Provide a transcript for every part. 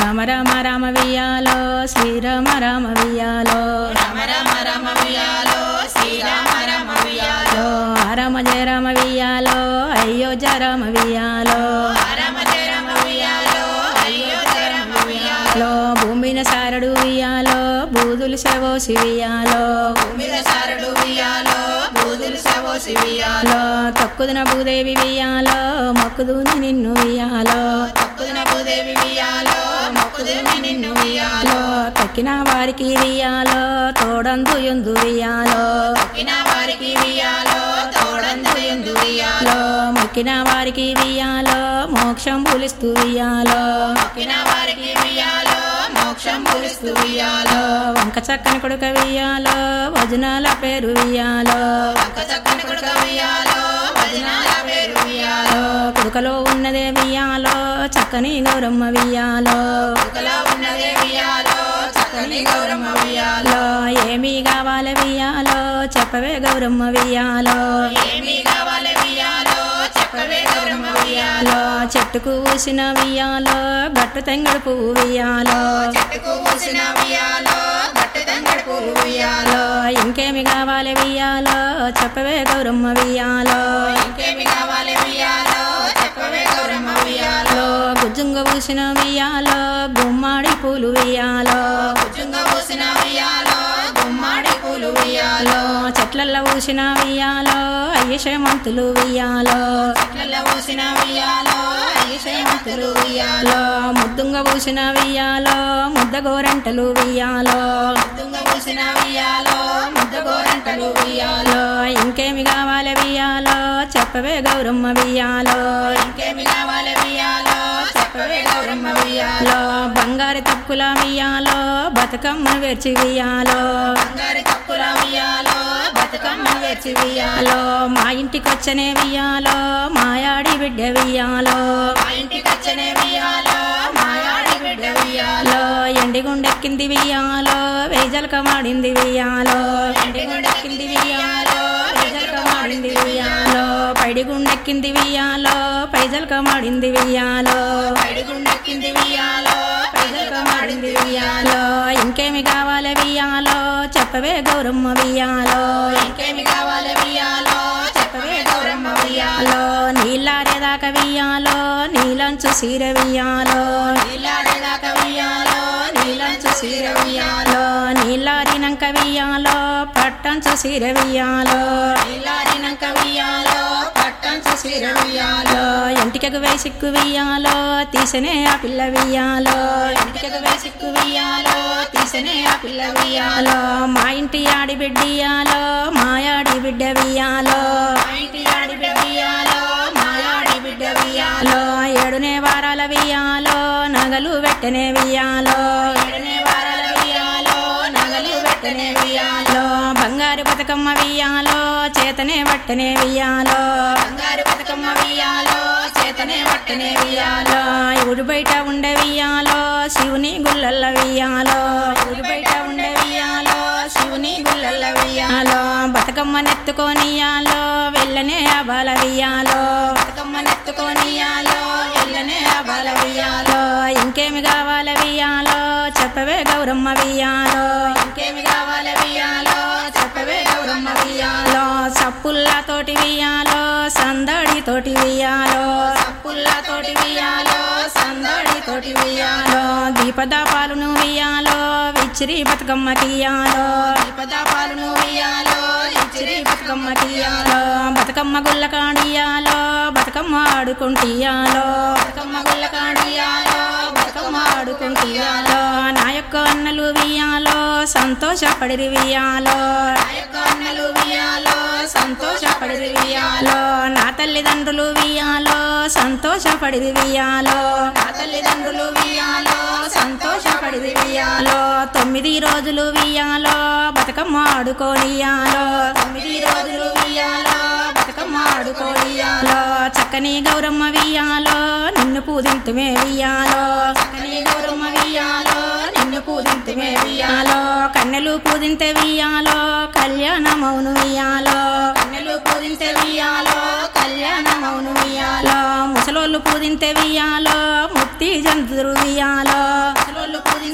రామ రామ రామ వియాలో శ్రీరామ రామ వియాలో రమ రమ రమ వియాలో శ్రీరామ రమ వియాలో రామ జయ రామ వియాలో అయ్యో జయ రామ వియాలో రమ జయ రమ వియాలో అయ్యో జయ రమ వియాలో లో భూమిన సారడు వియాలో బూదులు సెవోసి వియాలో భూమిద సారుడు వియాలో బూదులు సవోసి వియాలో లో తక్కుదున భూదేవి వియాలో మొక్కుదుని నిన్ను వియాలో తక్కుదిన భూదేవి వియాలో మొక్కుదేవి నిన్ను వియాలో లో తక్కిన వారికి వియాలో తోడందు ఎందు వియాలో తక్కిన వారికి వియాలో తోడందు ఎందు వియాలో లో మొక్కిన వారికి వియాలో మోక్షం పులిస్తూ వియాలో తక్కిన వారికి వియాలో మోక్షం పులిస్తూ వియాలో లో వంక చక్కని కొడుక వియాలో వజనాల పేరు వియాలో పక్క చక్కని కొడుక వియాలో వదినాల పేరు వియాలో లో కొడుకలో ఉన్నదే వియాలో చక్కని గౌరమ్మ వియాలో కుక్కలో ఉన్నదే వియాలో చక్కని గౌరమ్మ వియాలో లో ఏమి కావాలి వియాలో చెప్పవే గౌరమ్మ వియాలో ఏమి కావాలి వియాలో చెప్పవే గౌరమ్మ వియాలో లో చెట్టుకు ఊసిన వియాలో గట్టు తెంగడు పువ్వు వియాలో చెట్టుకు పూసిన వియాలో గట్టు తంగడి పువ్వు వియాలో లో ఇంకేమి కావాలి వియాలో చెప్పవే గౌరమ్మ వియాలో ఇంకేమి కావాలి వియాలో చెప్పవే గౌరమ్మ వియాలో లో గుజ్జుంగ ఊసిన వియాలో గుమ్మాడి పూలు వియాలో భుజంగ పూసిన వియాలో గుమ్మాడి పూలు వియాలో లో చెట్లల్లో ఊసిన వియాలో అయ్యశమంతులు వియాలో చెట్లలో పూసిన వియాలో ఐషయమంతులు వియాలో లో ముద్దుంగ ఊసిన వియాలో ముద్ద గోరంటలు వియాలో దుంగ పూసిన వియాలో ముద్ద గోరంటలు వియాలో లో ఇంకేమి కావాలి వియాలో చెప్పవే గౌరమ్మ వియాలో ఇంకేమి కావాలి వియాలో చెప్పవే గౌరమ్మ వియాలో లో బంగారు తప్పుల వియాలో బతుకమ్మ వేర్చి వియాలో బంగారు తప్పుల వియాలో బతుకమ్మ వేర్చి వియాలో లో మా ఇంటికొచ్చనే వియాలో మాయాడి బిడ్డ వియాలో మా ఇంటికి వచ్చనే వియాలో మాయాడి బిడ్డ వియాలో లో ఎండి గుండెక్కింది వియాలో వేజలక మాడింది వియాలో ఎండి గుండెక్కింది వియాలో పైజలక మాడింది వియాలో పైడి గుండెక్కింది వియాలో పైజలక మాడింది వియాలో పైడి గుండెక్కింది వియాలో పైజలక మాడింది వియాలో ఇంకేమి కావాలి వియాలో చెప్పవే గౌరమ్మ వియాలో ఇంకేమి కావాలి వియాలో చెప్పవే గౌరమ్మ వియాలో లో నీళ్ళారేదాకా వియాలో నీలంచు సీర వియాలో నీలాడేదాకా వియాలో నీలంచు సీర వియాలో లో నీళ్ళారినంక వియాలో పట్టంచు సీర వియాలో నీలాడినాక వియాలో పట్టంచు సీర వియాలో లో ఎంటికకు వేసిక్కు వియాలో తీసనే ఆ పిల్ల వియాలో ఇంటికి వేసిక్కు వియాలో తీసనే ఆ పిల్ల వియాలో లో మా ఇంటి ఆడి బిడ్డియాలో మాయాడి బిడ్డ వియాలో మా ఇంటి ఆడి బిడ్డ వియాలో మాయాడి బిడ్డ వియాలో లో ఏడునే వారాల వియాలో నగలు వెట్టనే వియాలో ఏడనే వారాల వియాలో నగలు పెట్టనే వియాలో లో బంగారు బతుకమ్మ వియాలో చేతనే వట్టనే వియాలో బంగారు బతుకమ్మ వియాలో చేతనే పట్టనే వియాలో లో ఊరు బయట ఉండే వియాలో శివుని గుళ్ళల్ల వియాలో ఊరి బయట ఉండే వియాలో శివుని గుళ్ళల్ల వియాలో లో బతుకమ్మ నెత్తుకొనియాలో వెళ్ళనే అబాల వియాలో బతుకమ్మ నెత్తుకొనియాలో ఎల్లనే బల వియాలో లో ఇంకేమి కావాలి వియాలో చెప్పవే గౌరమ్మ వియాలో ఇంకేమి కావాలి వియాలో చెప్పవే గౌరమ్మ వియాలో లో సప్పుల్లతోటి వియాలో సందడి తోటి వియాలో పుల్లతోటి వియాలో సందడి తోటి వియాలో లో దీపదాపాలను వియాలో విచ్చిరి బతుకమ్మ తీయాలో దీపదాపాలను వియాలో ఇచ్చిరి బతుకమ్మ తీయాలో లో బతుకమ్మ గుల్ల కాడియాలో బతుకమ్మ ఆడుకుంటియాలో బతుకమ్మ గుళ్ళ కాడియాలో బతుకమ్మ ఆడుకుంటియాలో లో నా యొక్క అన్నలు వియాలో సంతోషపడిరి వియాలో నా యొక్క అన్నలు వియాలో సంతోషపడి వియాలో లో నా తల్లిదండ్రులు వియాలో సంతోషపడిరి వియాలో నా తల్లిదండ్రులు వియాలో సంతోషపడి వియాలో లో తొమ్మిది రోజులు వియాలో బతుకమ్మ ఆడుకోనియాలో తొమ్మిది రోజులు వియాలో బతుకమ్మ ఆడుకోడియాలో లో చక్కని గౌరమ్మ వియాలో నిన్ను పూజింతుమే వియాలో చక్కని గౌరమ్మ వియాలో నిన్ను పూజింతుమే వియాలో వియాలో కన్నెలు పూజింతే వియాలో కళ్యాణమౌను వియాలో కన్నెలు పూజించే వియాలో కళ్యాణమౌను వియాలో లో ముసలోళ్ళు పూజింతే వియాలో ముక్తి జంతురు వియాలో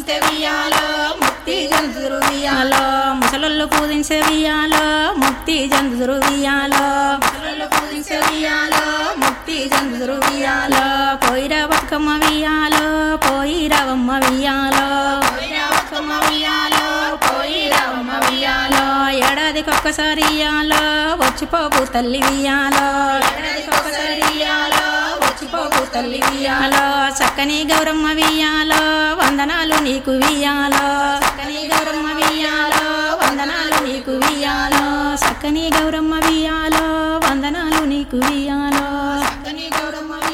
ఆడించే వియాలో ముక్తి జంతురు వియాలో వియాలో ముసలొల్లు పూజించే వియాలో ముక్తి జంతురు వియాలో ముసలోళ్ళు పూజించే వియాలో ముక్తి జంతురు వియాలో వియాలో పోయిరా బతుకమ్మ వియాలో పోయిరావమ్మ వియాలో పోయి రావకమ్మ వియాలో పోయి రావమ్మ వియాలో వియాలో ఏడాదికొక్కసారి వియాలో వచ్చిపోపు తల్లి వియాలో ఏడాదికి ఒకసారి వియాలో వచ్చిపోకు తల్లి వియాలో వియాలో చక్కని గౌరమ్మ వియాలో వందనాలు నీకు వియాలో చక్కని గౌరమ్మ వియాలో వందనాలు నీకు వియాలో చక్కని గౌరమ్మ వియాలో వందనాలు నీకు వియాలో చక్కని గౌరమ్మ